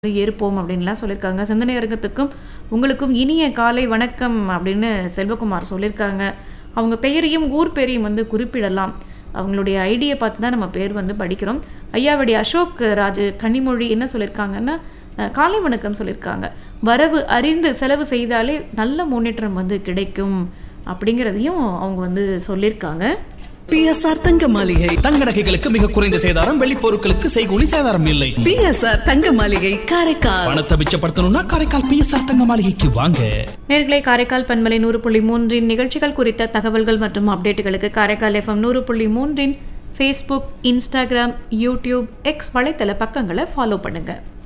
ஏற்போம் அப்படின்லாம் சொல்லியிருக்காங்க சிந்தனை அரங்கத்துக்கும் உங்களுக்கும் இனிய காலை வணக்கம் அப்படின்னு செல்வகுமார் சொல்லியிருக்காங்க அவங்க பெயரையும் ஊர் பெயரையும் வந்து குறிப்பிடலாம் அவங்களுடைய ஐடியை பார்த்து தான் நம்ம பேர் வந்து படிக்கிறோம் ஐயாவுடைய அசோக் ராஜு கன்னிமொழி என்ன சொல்லியிருக்காங்கன்னா அஹ், காலை வணக்கம் சொல்லியிருக்காங்க வரவு அறிந்து செலவு செய்தாலே நல்ல முன்னேற்றம் வந்து கிடைக்கும் அப்படிங்கிறதையும் அவங்க வந்து சொல்லியிருக்காங்க பிஎஸ்ஆர் தங்க மாளிகை தங்க நகைகளுக்கு மிக குறைந்த சேதாரம் வெள்ளி பொருட்களுக்கு செய்கூலி சேதாரம் இல்லை பிஎஸ்ஆர் தங்க மாளிகை காரைக்கால் பணத்தை மிச்சப்படுத்தணும்னா காரைக்கால் பிஎஸ்ஆர் தங்க மாளிகைக்கு வாங்க நேர்களை காரைக்கால் பண்பலை நூறு புள்ளி மூன்றின் நிகழ்ச்சிகள் குறித்த தகவல்கள் மற்றும் அப்டேட்டுகளுக்கு காரைக்கால் எஃப்எம் நூறு புள்ளி மூன்றின் ஃபேஸ்புக் இன்ஸ்டாகிராம் யூடியூப் எக்ஸ் வலைத்தள பக்கங்களை ஃபாலோ பண்ணுங்கள்